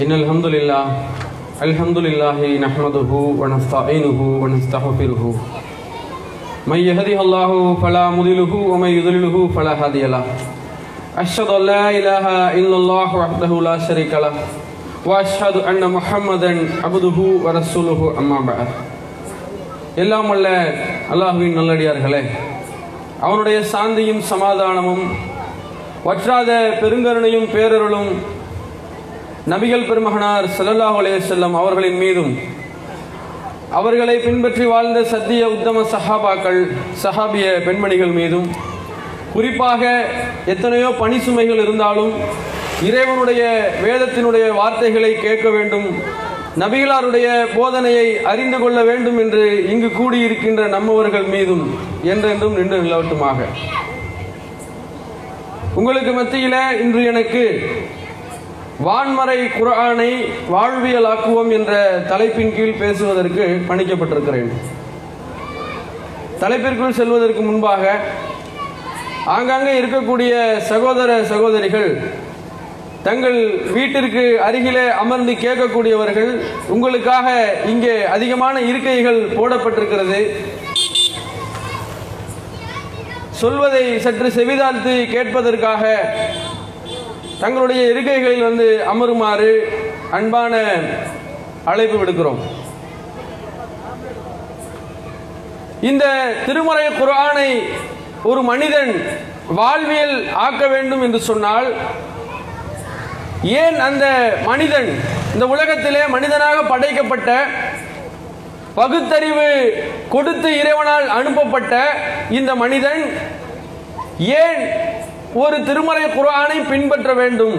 إن الحمد لله الحمد لله نحمده ونستعينه ونستغفره من يهده الله فلا مضله ومن يضلله فلا هادي له أشهد أن لا إله إلا الله وحده لا شريك له وأشهد أن محمدا عبده ورسوله أما بعد எல்லாம் வல்ல அல்லாஹுவின் நல்லடியார்களே அவனுடைய சாந்தியும் சமாதானமும் வற்றாத பெருங்கருணையும் பேரருளும் நபிகள் பெருமகனார் ஸல்லல்லாஹு அலைஹி வஸல்லம் அவர்களின் மீதும் அவர்களை பின்பற்றி வாழ்ந்த சத்திய உத்தம சஹாபாக்கள் சஹாபிய பெண்மணிகள் மீதும் குறிப்பாக எத்தனையோ பணி சுமைகள் இருந்தாலும் இறைவனுடைய வேதத்தினுடைய வார்த்தைகளை கேட்க வேண்டும் நபிகளாருடைய போதனையை அறிந்து கொள்ள வேண்டும் என்று இங்கு கூடியிருக்கின்ற நம்மவர்கள் மீதும் என்றென்றும் நின்று நிலவட்டுமாக உங்களுக்கு மத்தியில இன்று எனக்கு வான்மறை குர்ஆனை வாழ்வியலாக்குவோம் என்ற தலைப்பின் கீழ் பேசுவதற்கு பணிக்கப்பட்டிருக்கிறேன் தலைப்பிற்குள் செல்வதற்கு முன்பாக ஆங்காங்கே இருக்கக்கூடிய சகோதர சகோதரிகள் தங்கள் வீட்டிற்கு அருகிலே அமர்ந்து கேட்கக்கூடியவர்கள் உங்களுக்காக இங்கே அதிகமான இருக்கைகள் போடப்பட்டிருக்கிறது சொல்வதை சற்று செவிதாழ்த்து கேட்பதற்காக தங்களுடைய இருக்கைகளில் வந்து அமருமாறு அன்பான அழைப்பு விடுக்கிறோம் இந்த திருமறை குர்ஆனை ஒரு மனிதன் வாழ்வியல் ஆக்க வேண்டும் என்று சொன்னால் ஏன் அந்த மனிதன் இந்த உலகத்திலே மனிதனாக படைக்கப்பட்ட பகுத்தறிவு கொடுத்து இறைவனால் அனுப்பப்பட்ட இந்த மனிதன் ஏன் ஒரு திருமறை குர்ஆனை பின்பற்ற வேண்டும்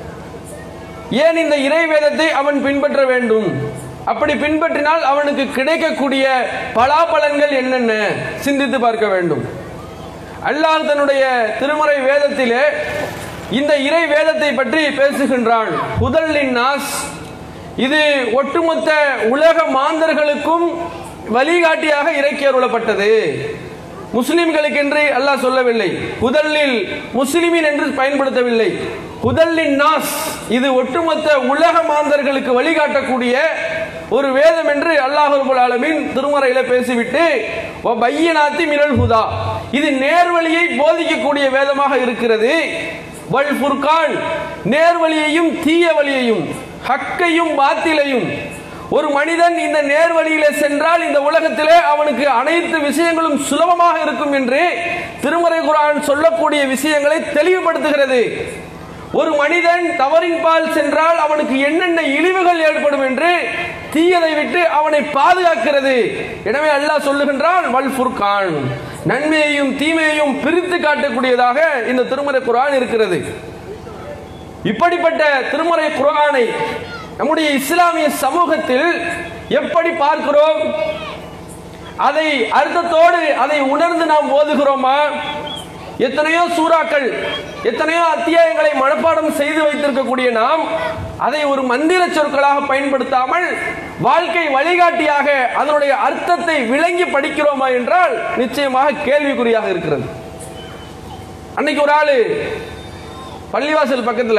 ஏன் இந்த இறை வேதத்தை அவன் பின்பற்ற வேண்டும் அப்படி பின்பற்றினால் அவனுக்கு கிடைக்கக்கூடிய பலாபலன்கள் என்னென்ன சிந்தித்து பார்க்க வேண்டும் அல்லாஹ் தன்னுடைய திருமறை வேதத்திலே இந்த இறை வேதத்தை பற்றி பேசுகின்றான் புதல்லின் நாஸ் இது ஒட்டுமொத்த உலக மாந்தர்களுக்கும் வழிகாட்டியாக இறக்கி அருளப்பட்டது முஸ்லிம்களுக்கென்று அல்லாஹ் சொல்லவில்லை புதல்லில் முஸ்லிமின் என்று பயன்படுத்தவில்லை புதல்லின் நாஸ் இது ஒட்டுமொத்த உலக மாந்தர்களுக்கு வழிகாட்டக்கூடிய ஒரு வேதம் என்று அல்லாஹ் ஆலமின் திருமறையில பேசிவிட்டு பையனாத்தி மினல் ஹுதா இது நேர்வழியை போதிக்கக்கூடிய வேதமாக இருக்கிறது வல் ஃபுர்கான் நேர்வழியையும் தீய வழியையும் ஹக்கையும் பாத்திலையும் ஒரு மனிதன் இந்த நேர்வழியிலே சென்றால் இந்த உலகத்திலே அவனுக்கு அனைத்து விஷயங்களும் சுலபமாக இருக்கும் என்று திருமறை குரான் சொல்லக்கூடிய விஷயங்களை தெளிவுபடுத்துகிறது ஒரு மனிதன் தவறின் பால் சென்றால் அவனுக்கு என்னென்ன இழிவுகள் ஏற்படும் என்று தீயதை விட்டு அவனை பாதுகாக்கிறது எனவே அல்லாஹ் சொல்லுகின்றான் வல் ஃபுர்கான் நன்மையையும் தீமையையும் பிரித்து காட்டக்கூடியதாக இந்த திருமறை குரான் இருக்கிறது இப்படிப்பட்ட திருமறை குரானை நம்முடைய இஸ்லாமிய சமூகத்தில் எப்படி பார்க்கிறோம் அதை அர்த்தத்தோடு அதை உணர்ந்து நாம் ஓதுகிறோமா எத்தனையோ சூறாக்கள் எத்தனையோ அத்தியாயங்களை மனப்பாடம் செய்து வைத்திருக்கக்கூடிய நாம் அதை ஒரு மந்திர சொற்களாக பயன்படுத்தாமல் வாழ்க்கை வழிகாட்டியாக அதனுடைய அர்த்தத்தை விளங்கி படிக்கிறோமா என்றால் நிச்சயமாக கேள்விக்குறியாக இருக்கிறது அன்னைக்கு ஒரு ஆளு பள்ளிவாசல் பக்கத்துல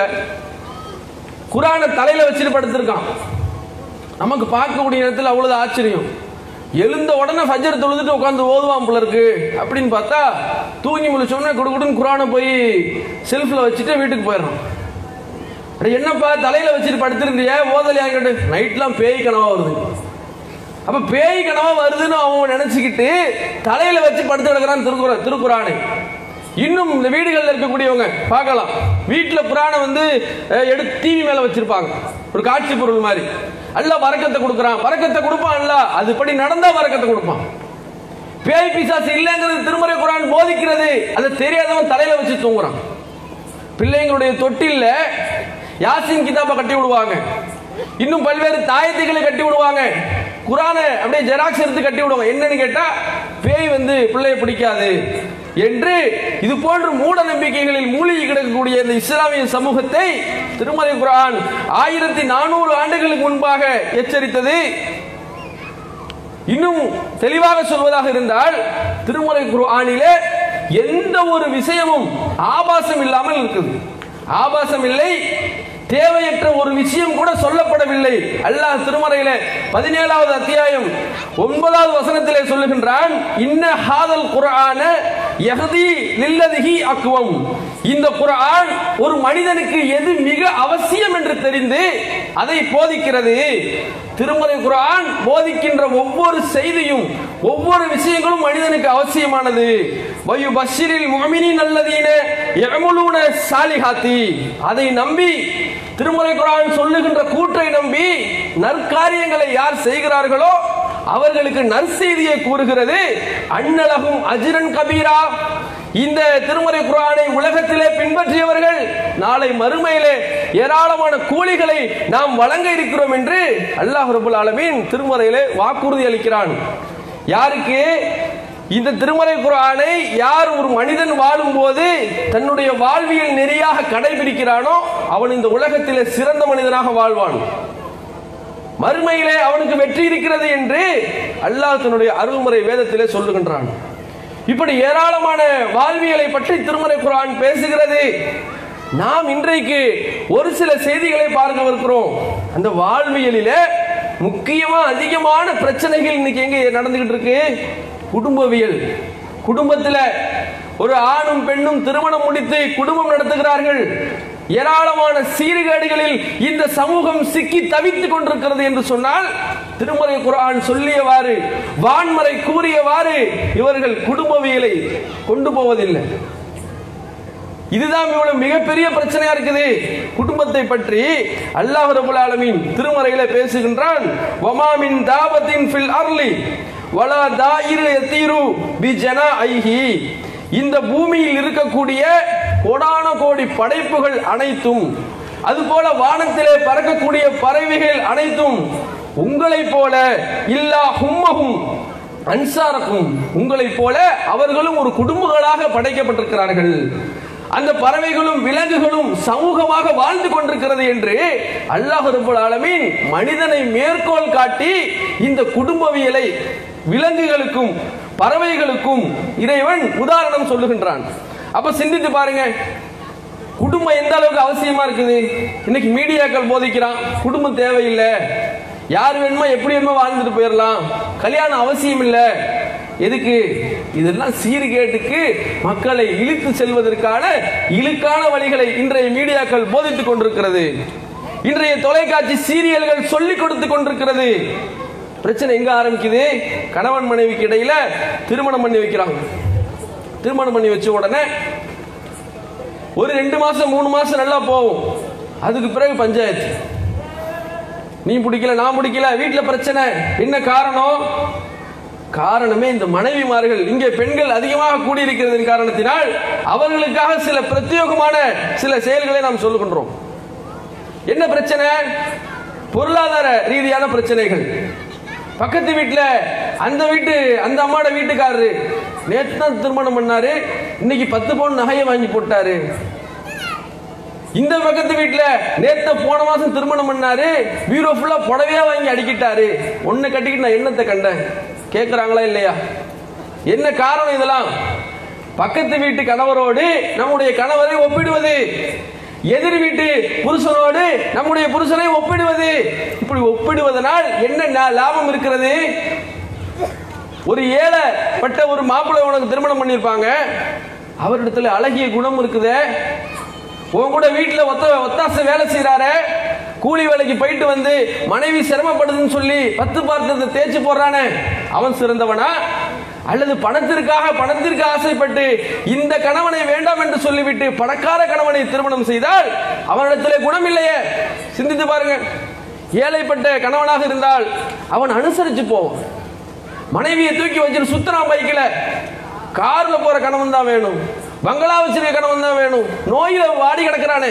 குரானை தலையில வச்சுட்டு படுத்திருக்கான் நமக்கு பார்க்கக்கூடிய நேரத்தில் அவ்வளவு ஆச்சரியம் எழுந்த உடனே ஃபஜர் தொழுதுட்டு உட்காந்து ஓதுவான் போல இருக்கு அப்படின்னு பார்த்தா தூங்கி முழிச்சோடனே குடுக்குடுன்னு குரானை போய் செல்ஃபில் வச்சுட்டு வீட்டுக்கு போயிடுறான் அட என்னப்பா தலையில வச்சுட்டு படுத்திருந்திய ஓதலையா கேட்டு நைட்லாம் பேய் கனவா வருது அப்ப பேய் கனவா வருதுன்னு அவன் நினைச்சுக்கிட்டு தலையில வச்சு படுத்து கிடக்கிறான் திருக்குற திருக்குறானை இன்னும் இந்த வீடுகளில் இருக்கக்கூடியவங்க பார்க்கலாம் வீட்டில் புராணம் வந்து எடுத்து டிவி மேலே வச்சிருப்பாங்க ஒரு காட்சி பொருள் மாதிரி அல்ல வரக்கத்தை கொடுக்குறான் வரக்கத்தை கொடுப்பான் அல்ல அதுபடி நடந்தா வரக்கத்தை கொடுப்பான் பேய் பிசாசு இல்லைங்கிறது திருமறை குரான் போதிக்கிறது அதை தெரியாதவன் தலையில வச்சு தூங்குறான் பிள்ளைங்களுடைய தொட்டில்ல யாசின் கிதாபை கட்டி விடுவாங்க இன்னும் பல்வேறு தாயத்துகளை கட்டி விடுவாங்க குரானை அப்படியே ஜெராக்ஸ் எடுத்து கட்டி விடுவாங்க என்னன்னு கேட்டா பேய் வந்து பிள்ளைய பிடிக்காது என்று இது போன்ற மூட நம்பிக்கைகளில் மூழ்கி கிடக்கக்கூடிய இந்த இஸ்லாமிய சமூகத்தை திருமலை குரான் ஆயிரத்தி நானூறு ஆண்டுகளுக்கு முன்பாக எச்சரித்தது இன்னும் தெளிவாக சொல்வதாக இருந்தால் திருமலை குர்ஆனிலே எந்த ஒரு விஷயமும் ஆபாசம் இல்லாமல் இருக்குது ஆபாசம் இல்லை தேவையற்ற ஒரு விஷயம் கூட சொல்லப்படவில்லை அல்லாஹ் திருமறையில பதினேழாவது அத்தியாயம் ஒன்பதாவது வசனத்திலே சொல்லுகின்றான் இன்ன ஹாதல் குர்ஆன யஹதி லில்லதிஹி அக்வம் இந்த குர்ஆன் ஒரு மனிதனுக்கு எது மிக அவசியம் என்று தெரிந்து அதை போதிக்கிறது திருமறை குர்ஆன் போதிக்கின்ற ஒவ்வொரு செய்தியும் ஒவ்வொரு விஷயங்களும் மனிதனுக்கு அவசியமானது வயு பஷிரில் முഅமினின் அல்லதீன யஅமுலூன சாலிஹாத்தி அதை நம்பி திருமறை குர்ஆன் சொல்லுகின்ற கூற்றை நம்பி நற்காரியங்களை யார் செய்கிறார்களோ அவர்களுக்கு நற்செய்தியை கூறுகிறது அன்னலகும் அஜிரன் கபீரா இந்த திருமறை குரானை உலகத்திலே பின்பற்றியவர்கள் நாளை மறுமையிலே ஏராளமான கூலிகளை நாம் வழங்க இருக்கிறோம் என்று அல்லாஹ் ரபுல் ஆலமீன் திருமறையிலே வாக்குறுதி அளிக்கிறான் யாருக்கு இந்த திருமறை குரானை யார் ஒரு மனிதன் வாழும்போது தன்னுடைய வாழ்வியல் நெறியாக கடைபிடிக்கிறானோ அவன் இந்த உலகத்திலே சிறந்த மனிதனாக வாழ்வான் மறுமையிலே அவனுக்கு வெற்றி இருக்கிறது என்று அல்லாஹ் தன்னுடைய அருள்முறை வேதத்திலே சொல்லுகின்றான் இப்படி ஏராளமான வாழ்வியலை பற்றி திருமறை குரான் பேசுகிறது நாம் இன்றைக்கு ஒரு சில செய்திகளை பார்க்கவிருக்கிறோம் அந்த வாழ்வியலில முக்கியமா அதிகமான பிரச்சனைகள் இன்னைக்கு எங்க நடந்துகிட்டு இருக்கு குடும்பவியல் குடும்பத்தில் ஒரு ஆணும் பெண்ணும் திருமணம் முடித்து குடும்பம் நடத்துகிறார்கள் ஏராளமான சீர்கேடுகளில் இந்த சமூகம் சிக்கி தவித்துக் கொண்டிருக்கிறது என்று சொன்னால் திருமறை குரான் சொல்லியவாறு வான்மறை கூறியவாறு இவர்கள் குடும்பவியலை கொண்டு போவதில்லை இதுதான் இவ்வளவு மிகப்பெரிய பிரச்சனையா இருக்குது குடும்பத்தை பற்றி அல்லாஹ் ரபுல் ஆலமீன் திருமறையில பேசுகின்றான் வமாமின் தாபத்தின் ஃபில் அர்லி வலா தாயிரு யத்தீரு பி ஜனா ஐஹி இந்த பூமியில் இருக்கக்கூடிய கோடான கோடி படைப்புகள் அனைத்தும் அதுபோல வானத்திலே பறக்கக்கூடிய பறவைகள் அனைத்தும் உங்களைப் போல இல்லா ஹும்மஹும் அன்சாரக்கும் உங்களைப் போல அவர்களும் ஒரு குடும்பங்களாக படைக்கப்பட்டிருக்கிறார்கள் அந்த பறவைகளும் விலங்குகளும் சமூகமாக வாழ்ந்து கொண்டிருக்கிறது என்று அல்லாஹ் ரபுல் ஆலமீன் மனிதனை மேற்கோள் காட்டி இந்த குடும்பவியலை விலங்குகளுக்கும் பறவைகளுக்கும் இறைவன் உதாரணம் சொல்லுகின்றான் அப்ப சிந்தித்து பாருங்க குடும்பம் எந்த அளவுக்கு அவசியமா இருக்குது இன்னைக்கு மீடியாக்கள் போதிக்கிறான் குடும்பம் தேவையில்லை யார் வேணுமோ எப்படி வேணுமோ வாழ்ந்துட்டு போயிடலாம் கல்யாணம் அவசியம் இல்லை எதுக்கு இதெல்லாம் சீர்கேட்டுக்கு மக்களை இழுத்து செல்வதற்கான இழுக்கான வழிகளை இன்றைய மீடியாக்கள் போதித்துக் கொண்டிருக்கிறது இன்றைய தொலைக்காட்சி சீரியல்கள் சொல்லிக் கொடுத்து கொண்டிருக்கிறது பிரச்சனை எங்க ஆரம்பிக்குது கணவன் மனைவிக்கு இடையில திருமணம் பண்ணி வைக்கிறாங்க திருமணம் பண்ணி வச்ச உடனே ஒரு ரெண்டு மாசம் மூணு மாசம் நல்லா போகும் அதுக்கு பிறகு பஞ்சாயத்து நீ பிடிக்கல நான் பிடிக்கல வீட்டுல பிரச்சனை என்ன காரணம் காரணமே இந்த மனைவிமார்கள் இங்கே பெண்கள் அதிகமாக கூடியிருக்கிறதன் காரணத்தினால் அவர்களுக்காக சில பிரத்யேகமான சில செயல்களை நாம் சொல்லுகின்றோம் என்ன பிரச்சனை பொருளாதார ரீதியான பிரச்சனைகள் பக்கத்து வீட்டுல அந்த வீட்டு அந்த அம்மாட வீட்டுக்காரரு நேற்று தான் திருமணம் பண்ணாரு இன்னைக்கு பத்து பவுன் நகையை வாங்கி போட்டாரு இந்த பக்கத்து வீட்டுல நேத்த போன மாசம் திருமணம் பண்ணாரு பீரோ ஃபுல்லா புடவையா வாங்கி அடிக்கிட்டாரு ஒன்னு கட்டிக்கிட்டு நான் என்னத்தை கண்டேன் கேக்குறாங்களா இல்லையா என்ன காரணம் இதெல்லாம் பக்கத்து வீட்டு கணவரோடு நம்முடைய கணவரை ஒப்பிடுவது எதிர் வீட்டு புருஷனோடு நம்முடைய புருஷனை ஒப்பிடுவது இப்படி ஒப்பிடுவதனால் என்ன லாபம் இருக்கிறது ஒரு ஏழைப்பட்ட ஒரு மாப்பிள்ளை உனக்கு திருமணம் பண்ணியிருப்பாங்க அவரிடத்துல அழகிய குணம் இருக்குதே உன் கூட வீட்டில் ஒத்த ஒத்தாச வேலை செய்யறாரு கூலி வேலைக்கு போயிட்டு வந்து மனைவி சிரமப்படுதுன்னு சொல்லி பத்து பார்த்ததை தேய்ச்சி போடுறானே அவன் சிறந்தவனா அல்லது பணத்திற்காக பணத்திற்கு ஆசைப்பட்டு இந்த கணவனை வேண்டாம் என்று சொல்லிவிட்டு பணக்கார கணவனை திருமணம் செய்தால் அவனிடத்திலே குணம் இல்லையே சிந்தித்து பாருங்க ஏழைப்பட்ட கணவனாக இருந்தால் அவன் அனுசரிச்சு போவான் மனைவியை தூக்கி வச்சுட்டு சுத்தலாம் பைக்கில் கார்ல போற கணவன் தான் வேணும் பங்களா வச்சிருக்க கணவன் தான் வேணும் நோயில வாடி கிடக்கிறானே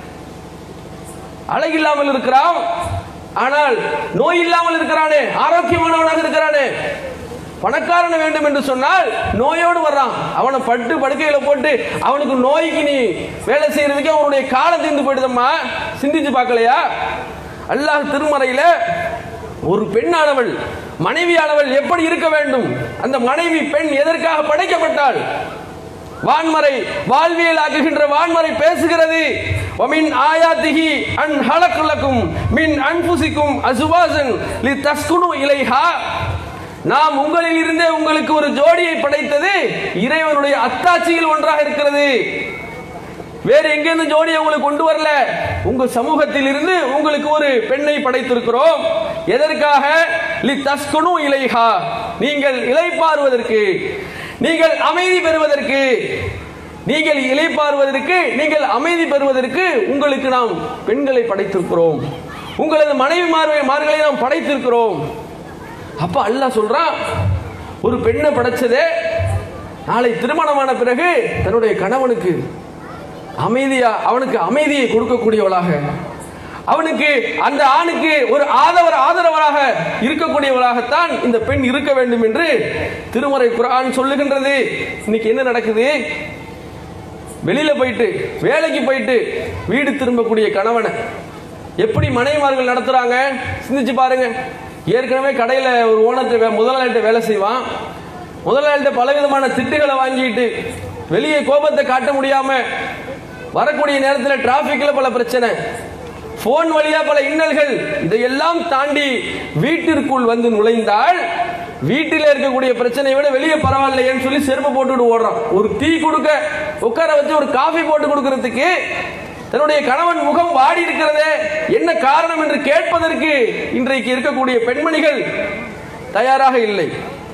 அழகில்லாமல் இருக்கிறான் ஆனால் நோய் இல்லாமல் இருக்கிறானே ஆரோக்கியமானவனாக இருக்கிறானே பணக்காரன் வேண்டும் என்று சொன்னால் நோயோடு வர்றான் அவனை பட்டு படுக்கையில போட்டு அவனுக்கு நோய்க்கு நீ வேலை செய்யறதுக்கு அவனுடைய காலம் தீர்ந்து போயிடுதம்மா சிந்திச்சு பார்க்கலையா அல்லாஹ் திருமறையில ஒரு பெண்ணானவள் மனைவியானவள் எப்படி இருக்க வேண்டும் அந்த மனைவி பெண் எதற்காக படைக்கப்பட்டாள் வான்மறை வாழ்வியல் ஆக்குகின்ற வான்மறை பேசுகிறது ஒமின் ஆயாத்திஹி அன் ஹலக்குலக்கும் மின் அன்புசிக்கும் அசுவாசன் லி தஸ்குனு இலைஹா நாம் உங்களில் இருந்தே உங்களுக்கு ஒரு ஜோடியை படைத்தது இறைவனுடைய அத்தாட்சியில் ஒன்றாக இருக்கிறது வேற எங்கேருந்து ஜோடியை உங்களுக்கு கொண்டு வரல உங்க சமூகத்தில் இருந்து உங்களுக்கு ஒரு பெண்ணை படைத்திருக்கிறோம் எதற்காக லி தஸ்குனு இலைஹா நீங்கள் இலைப்பாறுவதற்கு நீங்கள் அமைதி பெறுவதற்கு நீங்கள் இலைப்பாறுவதற்கு நீங்கள் அமைதி பெறுவதற்கு உங்களுக்கு நாம் பெண்களை படைத்திருக்கிறோம் உங்களது மனைவி மார்களை நாம் படைத்திருக்கிறோம் அப்ப அல்லாஹ் சொல்றான் ஒரு பெண்ணை படைச்சதே நாளை திருமணமான பிறகு தன்னுடைய கணவனுக்கு அமைதியா அவனுக்கு அமைதியை கொடுக்கக்கூடியவளாக அவனுக்கு அந்த ஆணுக்கு ஒரு ஆதவர் ஆதரவராக இருக்கக்கூடியவளாகத்தான் இந்த பெண் இருக்க வேண்டும் என்று திருமறை குரான் சொல்லுகின்றது இன்னைக்கு என்ன நடக்குது வெளியில போயிட்டு வேலைக்கு போயிட்டு வீடு திரும்பக்கூடிய கணவனை எப்படி மனைவிமார்கள் நடத்துறாங்க சிந்திச்சு பாருங்க ஏற்கனவே கடையில ஒரு ஓனர்கிட்ட முதலாளிகிட்ட வேலை செய்வான் முதலாளிகிட்ட பலவிதமான திட்டுகளை வாங்கிட்டு வெளியே கோபத்தை காட்ட முடியாம வரக்கூடிய நேரத்தில் டிராபிக்ல பல பிரச்சனை போன் வழியா பல இன்னல்கள் இதையெல்லாம் தாண்டி வீட்டிற்குள் வந்து நுழைந்தால் வீட்டில் இருக்கக்கூடிய பிரச்சனையை விட வெளியே பரவாயில்லையேன்னு சொல்லி செருப்பு போட்டுட்டு ஓடுறான் ஒரு டீ கொடுக்க உட்கார வச்சு ஒரு காஃபி போட்டு கொடுக்கறதுக்கு தன்னுடைய கணவன் முகம் வாடி இருக்கிறதே என்ன காரணம் என்று கேட்பதற்கு இன்றைக்கு இருக்கக்கூடிய பெண்மணிகள் தயாராக இல்லை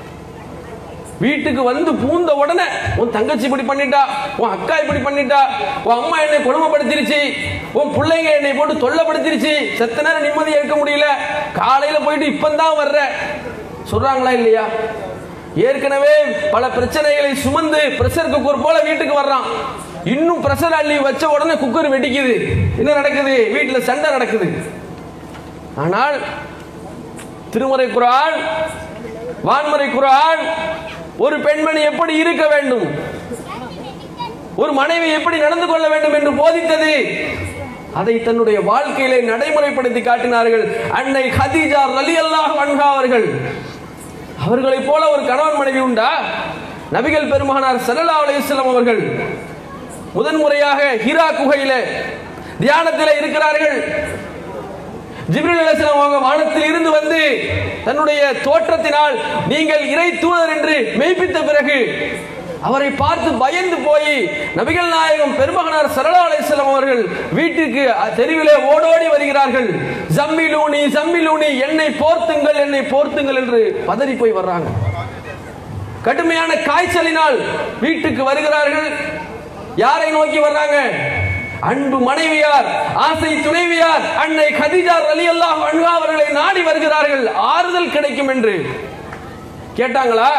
வீட்டுக்கு வந்து பூந்த உடனே உன் தங்கச்சி இப்படி பண்ணிட்டா உன் அக்கா இப்படி பண்ணிட்டா உன் அம்மா என்னை கொடுமைப்படுத்திருச்சு உன் பிள்ளைங்க என்னை போட்டு தொல்லப்படுத்திருச்சு செத்த நேரம் நிம்மதியா இருக்க முடியல காலையில போயிட்டு இப்பந்தான் வர்ற சொல்றாங்களா இல்லையா ஏற்கனவே பல பிரச்சனைகளை சுமந்து பிரஷர் குக்கர் போல வீட்டுக்கு வர்றான் இன்னும் பிரஷர் அள்ளி வச்ச உடனே குக்கர் வெடிக்குது என்ன நடக்குது வீட்டில் சண்டை நடக்குது ஆனால் திருமறை குரான் வான்மறை குரான் ஒரு பெண்மணி எப்படி இருக்க வேண்டும் ஒரு மனைவி எப்படி நடந்து கொள்ள வேண்டும் என்று போதித்தது அதை தன்னுடைய வாழ்க்கையிலே நடைமுறைப்படுத்தி காட்டினார்கள் அன்னை ஹதீஜா ரலி அல்லாஹ் அன்ஹா அவர்கள் அவர்களைப் போல ஒரு கணவன் மனைவி உண்டா நபிகள் பெருமானார் சல்லா அலையம் அவர்கள் முதன்முறையாக ஹீரா குகையில தியானத்தில் இருக்கிறார்கள் ஜிப்ரில் அலைஹிஸ்ஸலாம் அவங்க வானத்தில் இருந்து வந்து தன்னுடைய தோற்றத்தினால் நீங்கள் இறை தூதர் என்று மெய்ப்பித்த பிறகு அவரை பார்த்து பயந்து போய் நபிகள் நாயகம் பெருமகனார் சரளா அலைஹிஸ்ஸலாம் அவர்கள் வீட்டுக்கு தெருவிலே ஓடோடி வருகிறார்கள் ஜம்மிலூனி ஜம்மிலூனி என்னை போர்த்துங்கள் என்னை போர்த்துங்கள் என்று பதறி போய் வர்றாங்க கடுமையான காய்ச்சலினால் வீட்டுக்கு வருகிறார்கள் யாரை நோக்கி வர்றாங்க அன்பு மனைவியார் ஆசை துணைவியார் அன்னை கதிஜார் அலி அல்லாஹ் அன்ஹா அவர்களை நாடி வருகிறார்கள் ஆறுதல் கிடைக்கும் என்று கேட்டாங்களா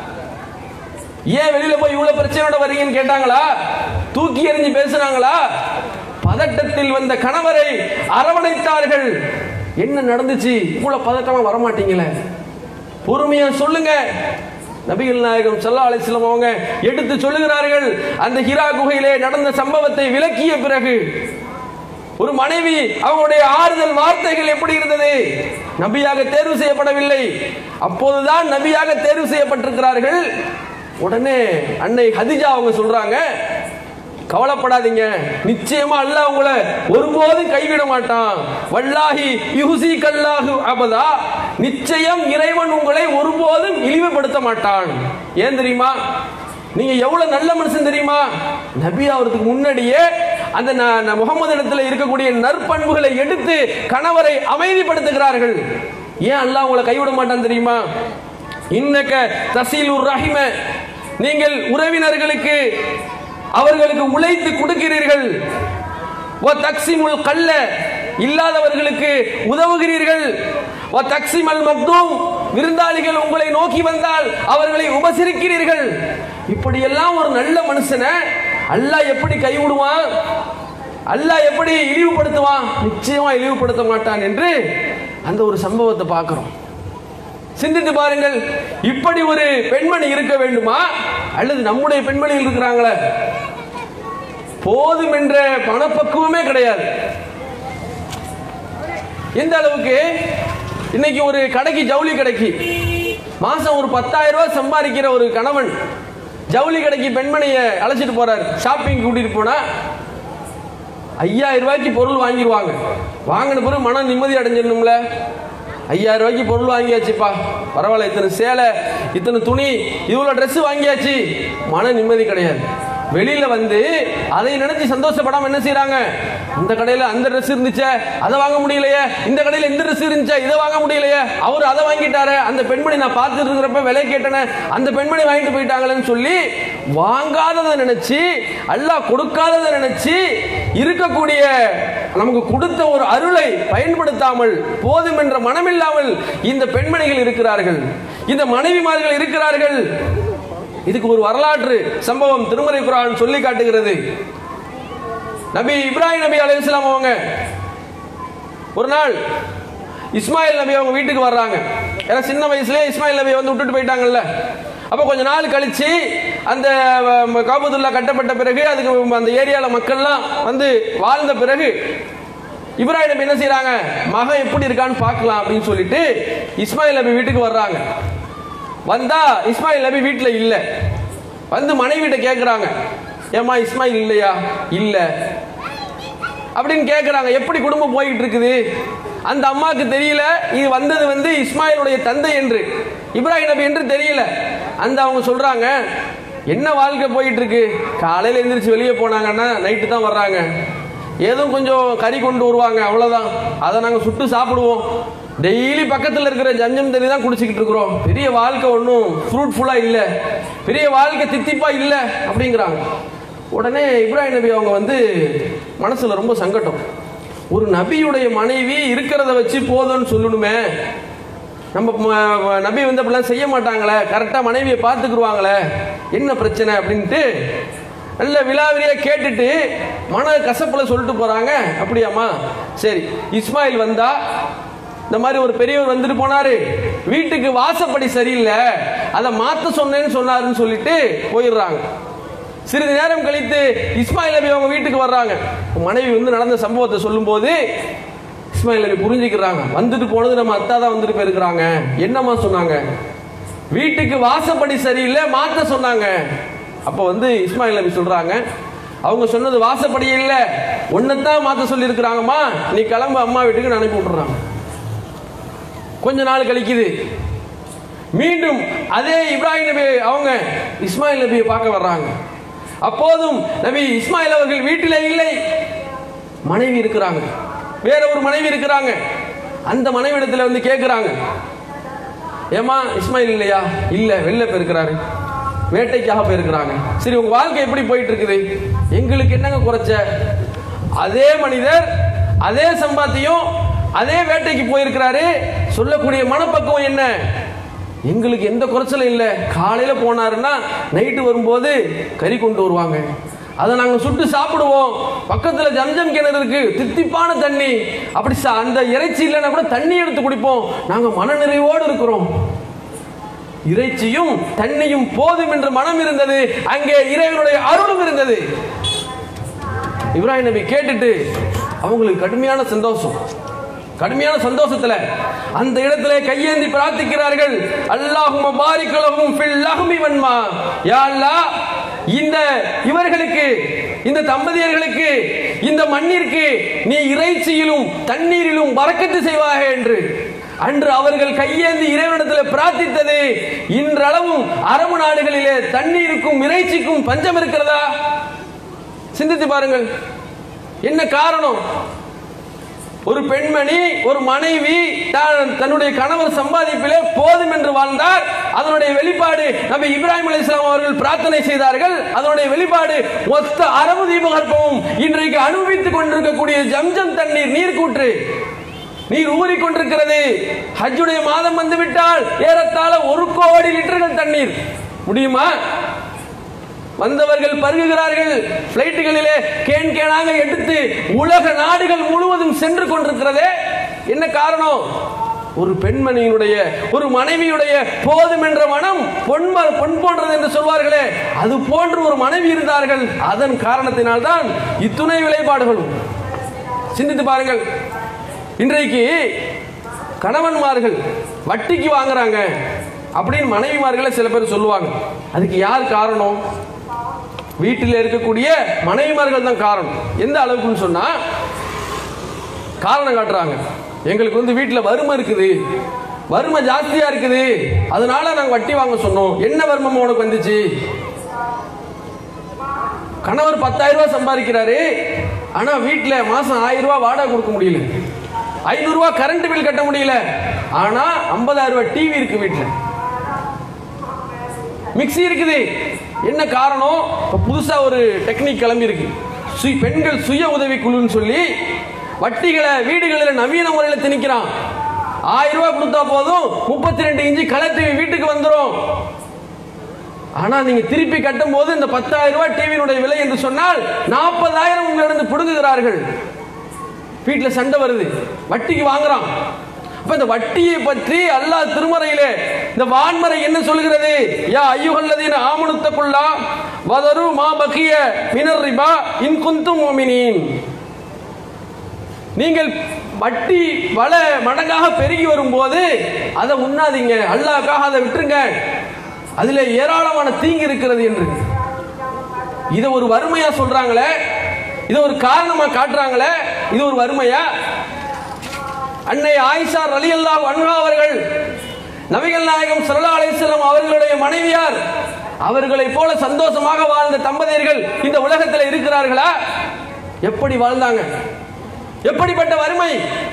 ஏன் வெளியில போய் இவ்வளவு பிரச்சனையோட வரீங்கன்னு கேட்டாங்களா தூக்கி எறிஞ்சு பேசுனாங்களா பதட்டத்தில் வந்த கணவரை அரவணைத்தார்கள் என்ன நடந்துச்சு இவ்வளவு பதட்டமா வரமாட்டீங்களே பொறுமையா சொல்லுங்க நபிகள் நாயகம் சல்லா அலிஸ்லாம் அவங்க எடுத்து சொல்லுகிறார்கள் அந்த ஹிரா குகையிலே நடந்த சம்பவத்தை விளக்கிய பிறகு ஒரு மனைவி அவங்களுடைய ஆறுதல் வார்த்தைகள் எப்படி இருந்தது நபியாக தேர்வு செய்யப்படவில்லை அப்போதுதான் நபியாக தேர்வு செய்யப்பட்டிருக்கிறார்கள் உடனே அன்னை ஹதிஜா அவங்க சொல்றாங்க கவலைப்படாதீங்க நிச்சயமா அல்லாஹ் உங்களை ஒருபோதும் கைவிட மாட்டான் வல்லாஹி யுஹசி கல்லாஹு அபதா நிச்சயம் இறைவன் உங்களை ஒருபோதும் இழிவுபடுத்த மாட்டான் ஏன் தெரியுமா நீங்க எவ்வளவு நல்ல மனுஷன் தெரியுமா நபி அவருக்கு முன்னாடியே அந்த ந- ந- முகமது இடத்துல இருக்கக்கூடிய நற்பண்புகளை எடுத்து கணவரை அமைதிப்படுத்துகிறார்கள் ஏன் அல்லாஹ் உங்களை கைவிட மாட்டான் தெரியுமா இன்னக்க தசீலுர் ரஹிம நீங்கள் உறவினர்களுக்கு அவர்களுக்கு உழைத்து கொடுக்கிறீர்கள் ஓ தக்சிமுல் கல்ல இல்லாதவர்களுக்கு உதவுகிறீர்கள் ஓ தக்சிமல் மக்தூம் விருந்தாளிகள் உங்களை நோக்கி வந்தால் அவர்களை உபசரிக்கிறீர்கள் இப்படியெல்லாம் ஒரு நல்ல மனுஷனை அல்லாஹ் எப்படி கைவிடுவான் அல்லாஹ் எப்படி இழிவுபடுத்துவான் நிச்சயமா இழிவுபடுத்த மாட்டான் என்று அந்த ஒரு சம்பவத்தை பார்க்கிறோம் சிந்தித்து பாருங்கள் இப்படி ஒரு பெண்மணி இருக்க வேண்டுமா அல்லது நம்முடைய பெண்மணிகள் இருக்கிறாங்களே போதும் என்ற பணப்பக்குவமே கிடையாது எந்த அளவுக்கு இன்னைக்கு ஒரு கடைக்கு ஜவுளி கடைக்கு மாசம் ஒரு பத்தாயிரம் ரூபாய் சம்பாதிக்கிற ஒரு கணவன் ஜவுளி கடைக்கு பெண்மணியை அழைச்சிட்டு போறாரு ஷாப்பிங் கூட்டிட்டு போனா ஐயாயிரம் ரூபாய்க்கு பொருள் வாங்கிடுவாங்க வாங்கின பிறகு மனம் நிம்மதி அடைஞ்சிடணும்ல ஐயாயிரம் ரூபாய்க்கு பொருள் வாங்கியாச்சுப்பா பரவாயில்ல இத்தனை சேலை இத்தனை துணி இவ்வளோ ட்ரெஸ் வாங்கியாச்சு மன நிம்மதி கிடையாது வெளியில வந்து அதை நினைச்சு சந்தோஷப்படாம என்ன செய்றாங்க இந்த கடையில அந்த ட்ரெஸ் இருந்துச்சே அதை வாங்க முடியலையே இந்த கடையில இந்த ட்ரெஸ் இருந்துச்சே இதை வாங்க முடியலையே அவர் அதை வாங்கிட்டாரு அந்த பெண்மணி நான் பார்த்துட்டு இருக்கிறப்ப விலை கேட்டேனே அந்த பெண்மணி வாங்கிட்டு போயிட்டாங்களேன்னு சொல்லி வாங்காததை நினைச்சு அல்லாஹ் கொடுக்காததை நினைச்சு இருக்கக்கூடிய நமக்கு கொடுத்த ஒரு அருளை பயன்படுத்தாமல் போதும் என்ற மனமில்லாமல் இந்த பெண்மணிகள் இருக்கிறார்கள் இந்த மனைவிமார்கள் இருக்கிறார்கள் இதுக்கு ஒரு வரலாற்று சம்பவம் திருமறை குரான் சொல்லி காட்டுகிறது நபி இப்ராஹிம் நபி அலைஹிஸ்ஸலாம் அவங்க ஒரு நாள் இஸ்மாயில் நபி அவங்க வீட்டுக்கு வர்றாங்க ஏன்னா சின்ன வயசுலயே இஸ்மாயில் நபி வந்து விட்டுட்டு போயிட்டாங்கல்ல அப்போ கொஞ்ச நாள் கழிச்சு அந்த அஹ், காபத்துல்லா கட்டப்பட்ட பிறகு அதுக்கு அந்த ஏரியால மக்கள்லாம் வந்து வாழ்ந்த பிறகு இப்ராஹிம் நபி என்ன செய்றாங்க மகன் எப்படி இருக்கான்னு பார்க்கலாம் அப்படின்னு சொல்லிட்டு இஸ்மாயில் நபி வீட்டுக்கு வர்றாங்க வந்தா இஸ்மாயில் நபி வீட்டில் இல்லை வந்து மனைவிட்ட கேட்குறாங்க ஏம்மா இஸ்மாயில் இல்லையா இல்லை அப்படின்னு கேட்குறாங்க எப்படி குடும்பம் போயிட்டு இருக்குது அந்த அம்மாவுக்கு தெரியல இது வந்தது வந்து இஸ்மாயிலுடைய தந்தை என்று இப்ராஹிம் நபி என்று தெரியல அந்த அவங்க சொல்றாங்க என்ன வாழ்க்கை போயிட்டு இருக்கு காலையில எந்திரிச்சு வெளியே போனாங்கன்னா நைட்டு தான் வர்றாங்க ஏதோ கொஞ்சம் கறி கொண்டு வருவாங்க அவ்வளவுதான் அதை நாங்கள் சுட்டு சாப்பிடுவோம் டெய்லி பக்கத்தில் இருக்கிற ஜஞ்சம் தண்ணி தான் குடிச்சிக்கிட்டு இருக்கிறோம் பெரிய வாழ்க்கை ஒன்றும் ஃப்ரூட்ஃபுல்லாக இல்லை பெரிய வாழ்க்கை தித்திப்பா இல்லை அப்படிங்கிறாங்க உடனே இப்ராஹிம் நபி அவங்க வந்து மனசுல ரொம்ப சங்கடம் ஒரு நபியுடைய மனைவி இருக்கிறத வச்சு போதும்னு சொல்லணுமே நம்ம ம- ம- நபி வந்து அப்படிலாம் செய்ய மாட்டாங்களே கரெக்டாக மனைவியை பார்த்துக்குருவாங்களே என்ன பிரச்சனை அப்படின்ட்டு நல்ல விலாவிலியா கேட்டுட்டு மன கசப்புல சொல்லிட்டு போறாங்க அப்படியாம்மா சரி இஸ்மாயில் வந்தா இந்த மாதிரி ஒரு பெரியவர் வந்துட்டு போனாரு வீட்டுக்கு வாசப்படி சரியில்லை அதை மாத்த சொன்னேன்னு சொன்னாருன்னு சொல்லிட்டு போயிடுறாங்க சிறிது நேரம் கழித்து இஸ்மாயில் நபி அவங்க வீட்டுக்கு வர்றாங்க மனைவி வந்து நடந்த சம்பவத்தை சொல்லும்போது இஸ்மாயில் நபி புரிஞ்சுக்கிறாங்க வந்துட்டு போனது நம்ம அத்தா தான் வந்துட்டு போயிருக்கிறாங்க என்னம்மா சொன்னாங்க வீட்டுக்கு வாசப்படி சரியில்லை மாத்த சொன்னாங்க அப்போ வந்து இஸ்மாயில் நபி சொல்றாங்க அவங்க சொன்னது வாசப்படி இல்லை ஒன்னத்தான் மாத்த சொல்லி இருக்கிறாங்கம்மா நீ கிளம்பு அம்மா வீட்டுக்கு அனுப்பி விட்டுறாங்க கொஞ்ச நாள் கழிக்குது மீண்டும் அதே இப்ராஹிம் நபி அவங்க இஸ்மாயில் நபியை பார்க்க வர்றாங்க அப்போதும் நபி இஸ்மாயில் அவர்கள் வீட்டிலே இல்லை மனைவி இருக்கிறாங்க வேற ஒரு மனைவி இருக்கிறாங்க அந்த மனைவிடத்துல வந்து கேட்கிறாங்க ஏமா இஸ்மாயில் இல்லையா இல்ல வெளில போயிருக்கிறாரு வேட்டைக்காக போயிருக்கிறாங்க சரி உங்க வாழ்க்கை எப்படி போயிட்டு இருக்குது எங்களுக்கு என்னங்க குறைச்ச அதே மனிதர் அதே சம்பாத்தியம் அதே வேட்டைக்கு போயிருக்கிறாரு சொல்லக்கூடிய மனப்பக்குவம் என்ன எங்களுக்கு எந்த குறைச்சலும் இல்லை காலையில போனாருன்னா நைட்டு வரும்போது கறி கொண்டு வருவாங்க அதை நாங்கள் சுட்டு சாப்பிடுவோம் பக்கத்தில் ஜம்ஜம் கிணறு இருக்கு தித்திப்பான தண்ணி அப்படி சா- அந்த இறைச்சி இல்லைன்னா கூட தண்ணி எடுத்து குடிப்போம் நாங்கள் மனநிறைவோடு இருக்கிறோம் இறைச்சியும் தண்ணியும் போதும் என்று மனம் இருந்தது அங்கே இறைவனுடைய அருளும் இருந்தது இப்ராஹிம் நபி கேட்டுட்டு அவங்களுக்கு கடுமையான சந்தோஷம் கடுமையான சந்தோஷத்துல அந்த இடத்துல கையேந்தி பிரார்த்திக்கிறார்கள் அல்லாஹும்ம பாரிக் லஹும் ஃபில் லஹ்மி வன்மா யா அல்லாஹ் இந்த இவர்களுக்கு இந்த தம்பதியர்களுக்கு இந்த மண்ணிற்கு நீ இறைச்சியிலும் தண்ணீரிலும் வரக்கத்து செய்வாக என்று அன்று அவர்கள் கையேந்தி இறைவனிடத்தில் பிரார்த்தித்தது இன்றளவும் அரபு நாடுகளிலே தண்ணீருக்கும் இறைச்சிக்கும் பஞ்சம் இருக்கிறதா சிந்தித்து பாருங்கள் என்ன காரணம் ஒரு பெண்மணி ஒரு மனைவி தான் தன்னுடைய கணவர் சம்பாதிப்பிலே போதும் என்று வாழ்ந்தார் அதனுடைய வெளிப்பாடு நம்ம இப்ராஹிம் அலைஹிஸ்ஸலாம் அவர்கள் பிரார்த்தனை செய்தார்கள் அதனுடைய வெளிப்பாடு ஒத்த அரபு தீபகற்பமும் இன்றைக்கு அனுபவித்துக் கொண்டிருக்கக்கூடிய ஜம்ஜம் தண்ணீர் நீர்க்கூற்று நீர் ஊறிக்கொண்டிருக்கிறது ஹஜ்ஜுடைய மாதம் வந்து விட்டால் ஏறத்தாழ ஒரு கோடி லிட்டர்கள் தண்ணீர் முடியுமா வந்தவர்கள் பருகுகிறார்கள் பிளைட்டுகளிலே கேன் கேனாக எடுத்து உலக நாடுகள் முழுவதும் சென்று கொண்டிருக்கிறதே என்ன காரணம் ஒரு பெண்மணியினுடைய ஒரு மனைவியுடைய போதும் என்ற மனம் பொன் ம- பொன் போன்றது என்று சொல்வார்களே அது போன்று ஒரு மனைவி இருந்தார்கள் அதன் காரணத்தினால்தான் இத்துணை விளைபாடுகளும் சிந்தித்து பாருங்கள் இன்றைக்கு கணவன்மார்கள் வட்டிக்கு வாங்குறாங்க அப்படின்னு மனைவிமார்களை சில பேர் சொல்லுவாங்க அதுக்கு யார் காரணம் வீட்டில் இருக்கக்கூடிய மனைவிமார்கள் தான் காரணம் எந்த அளவுக்குன்னு சொன்னா காரணம் காட்டுறாங்க எங்களுக்கு வந்து வீட்டில் வறுமை இருக்குது வறுமை ஜாஸ்தியா இருக்குது அதனால நாங்க வட்டி வாங்க சொன்னோம் என்ன வறுமை உனக்கு வந்துச்சு கணவர் பத்தாயிரம் ரூபாய் சம்பாதிக்கிறாரு ஆனா வீட்டுல மாசம் ஆயிரம் ரூபாய் வாடகை கொடுக்க முடியல ஐநூறு ரூபாய் கரண்ட் பில் கட்ட முடியல ஆனா ஐம்பதாயிரம் ரூபாய் டிவி இருக்கு வீட்டுல மிக்ஸி இருக்குது என்ன காரணம் இப்ப புதுசா ஒரு டெக்னிக் கிளம்பி இருக்கு சுய- பெண்கள் சுய உதவி குழுன்னு சொல்லி வட்டிகளை வீடுகளில் நவீன முறையில் திணிக்கிறான் ஆயிரம் ரூபாய் கொடுத்தா போதும் முப்பத்தி ரெண்டு இன்ச்சு கலர் டிவி வீட்டுக்கு வந்துடும் ஆனா நீங்க திருப்பி கட்டும் போது இந்த பத்தாயிரம் ரூபாய் டிவியினுடைய விலை என்று சொன்னால் நாற்பதாயிரம் உங்களிடம் பிடுங்குகிறார்கள் வீட்டுல சண்டை வருது வட்டிக்கு வாங்குறான் அப்ப இந்த வட்டியை பற்றி அல்லாஹ் திருமறையிலே இந்த வான்மறை என்ன சொல்கிறது யா ஐயுகல்லதீன ஆமனுத்தக்குள்ளா வதரு மா பக்கிய மினர் ரிபா இன் குந்தும் முமினீன் நீங்கள் வட்டி பல மடங்காக பெருகி வரும்போது அதை உண்ணாதீங்க அல்லாஹ்க்காக அதை விட்டுருங்க அதுல ஏராளமான தீங்கு இருக்கிறது என்று இதை ஒரு வறுமையா சொல்றாங்களே இதை ஒரு காரணமா காட்டுறாங்களே இது ஒரு வறுமையா அன்னை ஆயிஷா ரலியல்லாஹு அன்ஹா அவர்கள் நபிகள் நாயகம் ஸல்லல்லாஹு அலைஹி வஸல்லம் அவர்களுடைய மனைவியார் அவர்களைப் போல சந்தோஷமாக வாழ்ந்த தம்பதியர்கள் இந்த உலகத்தில் இருக்கிறார்களா எப்படி வாழ்ந்தாங்க எப்படிப்பட்ட வறுமை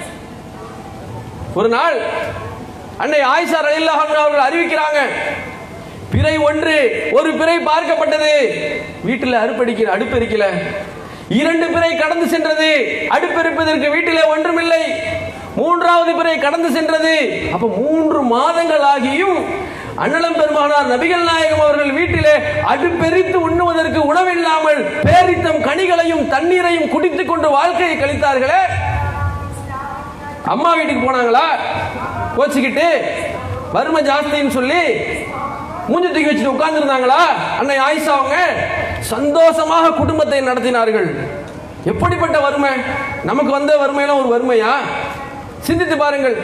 ஒரு நாள் அன்னை ஆயிஷா ரலியல்லாஹு அன்ஹா அவர்கள் அறிவிக்கிறாங்க பிறை ஒன்று ஒரு பிறை பார்க்கப்பட்டது வீட்டில் அறுப்படிக்கல அடுப்பெரிக்கல இரண்டு பிறை கடந்து சென்றது அடுப்பெரிப்பதற்கு வீட்டிலே ஒன்றுமில்லை மூன்றாவது பிறை கடந்து சென்றது அப்ப மூன்று மாதங்கள் ஆகியும் அண்ணலம் பெருமானார் நபிகள் நாயகம் அவர்கள் வீட்டிலே அடுப்பெரித்து உண்ணுவதற்கு உணவில்லாமல் பேரித்தம் கனிகளையும் தண்ணீரையும் குடித்துக் கொண்டு வாழ்க்கையை கழித்தார்களே அம்மா வீட்டுக்கு போனாங்களா கோச்சிக்கிட்டு வறுமை ஜாஸ்தின்னு சொல்லி மூஞ்சி தூக்கி வச்சுட்டு உட்கார்ந்துருந்தாங்களா அன்னை ஆயிஷா அவங்க சந்தோஷமாக குடும்பத்தை நடத்தினார்கள் எப்படிப்பட்ட வறுமை நமக்கு வந்த வறுமையெல்லாம் ஒரு வறுமையா சிந்தித்து பாருங்கள்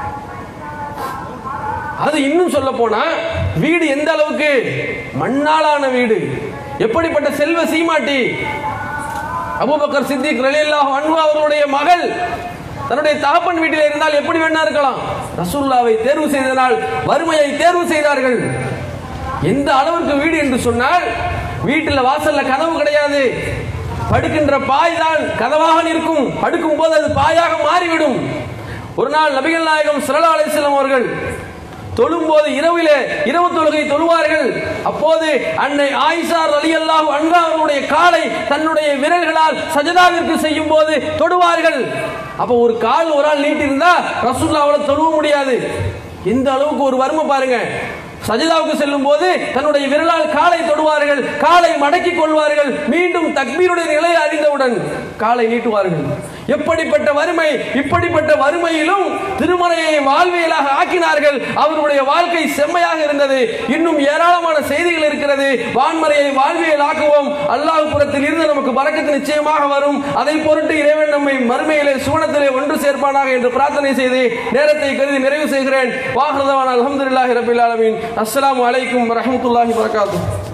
அது இன்னும் சொல்ல போனா வீடு எந்த அளவுக்கு மண்ணாலான வீடு எப்படிப்பட்ட செல்வ சீமாட்டி அபூபக்கர் சித்திக் ரலியல்லாஹு அன்ஹு அவர்களுடைய மகள் தன்னுடைய தகப்பன் வீட்டில் இருந்தால் எப்படி வேணா இருக்கலாம் ரசூல்லாவை தேர்வு செய்தனால் வறுமையை தேர்வு செய்தார்கள் எந்த அளவிற்கு வீடு என்று சொன்னால் வீட்டில் வாசல்ல கதவு கிடையாது படுக்கின்ற பாய் தான் கதவாக நிற்கும் படுக்கும் போது அது பாயாக மாறிவிடும் ஒரு நாள் நபிகள் நாயகம் ஸல்லல்லாஹு அலைஹி வஸல்லம் அவர்கள் தொழும்போது இரவிலே இரவு தொழுகை தொழுவார்கள் அப்போது அன்னை ஆயிஷா ரலியல்லாஹு அன்ஹா அவருடைய காலை தன்னுடைய விரல்களால் சஜதாவிற்கு செய்யும் போது தொடுவார்கள் அப்ப ஒரு கால் ஒரு ஆள் நீட்டி இருந்தா ரசூல்லாவால தொழுவ முடியாது எந்த அளவுக்கு ஒரு வறுமை பாருங்க சஜிதாவுக்கு செல்லும் போது தன்னுடைய விரலால் காலை தொடுவார்கள் காலை மடக்கிக் கொள்வார்கள் மீண்டும் தக்பீருடைய நிலையை அறிந்தவுடன் காலை நீட்டுவார்கள் எப்படிப்பட்ட வறுமை இப்படிப்பட்ட வறுமையிலும் திருமலையை வாழ்வியலாக ஆக்கினார்கள் அவர்களுடைய வாழ்க்கை செம்மையாக இருந்தது இன்னும் ஏராளமான செய்திகள் இருக்கிறது வான்மறையை வாழ்வியல் ஆக்குவோம் அல்லாஹ் புறத்தில் இருந்து நமக்கு பறக்கத்து நிச்சயமாக வரும் அதை பொருட்டு இறைவன் நம்மை மறுமையிலே சுவனத்திலே ஒன்று சேர்ப்பானாக என்று பிரார்த்தனை செய்து நேரத்தை கருதி நிறைவு செய்கிறேன் வாஹ்ரதவான் அல்ஹம்துலில்லாஹி ரபில் ஆலமீன் அஸ்ஸலாமு அலைக்கும் வரஹ்மத்துல்லாஹி வரகாத்துஹு